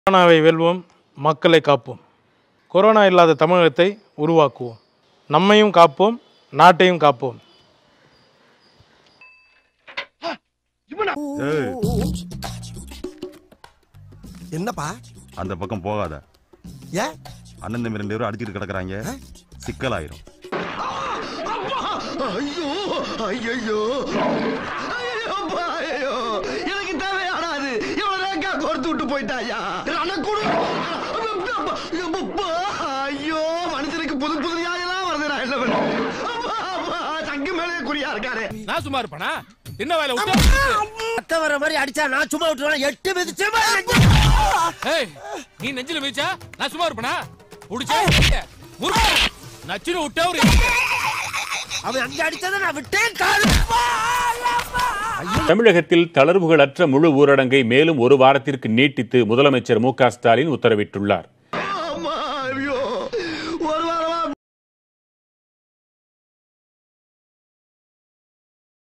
கொரோனாவை வெல்வோம் மக்களை காப்போம் கொரோனா இல்லாத தமிழகத்தை உருவாக்குவோம் நம்மையும் காப்போம் நாட்டையும் காப்போம் என்னப்பா அந்த பக்கம் போகாத ஏன் அண்ணன் தம்பி ரெண்டு பேரும் அடிச்சிட்டு கிடக்குறாங்க சிக்கலாயிரும் ஐயோ ஐயோ ஐயோ ஐயோ எனக்கு தேவையாடாது இவ்வளவு நேக்கா கோர்த்து விட்டு போயிட்டாயா ரணக்குடு ஐயோ மனுஷனுக்கு புது புது நியாயம்லாம் வருது நான் என்ன பண்ணுவேன் அப்பா, அப்பா, சங்கு மேலே குறியா இருக்காரு நான் சும்மா இருப்பேனா என்ன வேலை விட்டு அத்தை வர மாதிரி அடிச்சா நான் சும்மா விட்டுருவேன் எட்டு மிதிச்சு ஏய் நீ நெஞ்சில மிதிச்சா நான் சும்மா இருப்பேனா புடிச்சா முறுக்கு நச்சுன்னு விட்டா ஒரு அவன் அங்க அடிச்சதை நான் விட்டேன் கால் தமிழகத்தில் தளர்வுகளற்ற முழு ஊரடங்கை மேலும் ஒரு வாரத்திற்கு நீட்டித்து முதலமைச்சர் மு க ஸ்டாலின் உத்தரவிட்டுள்ளார்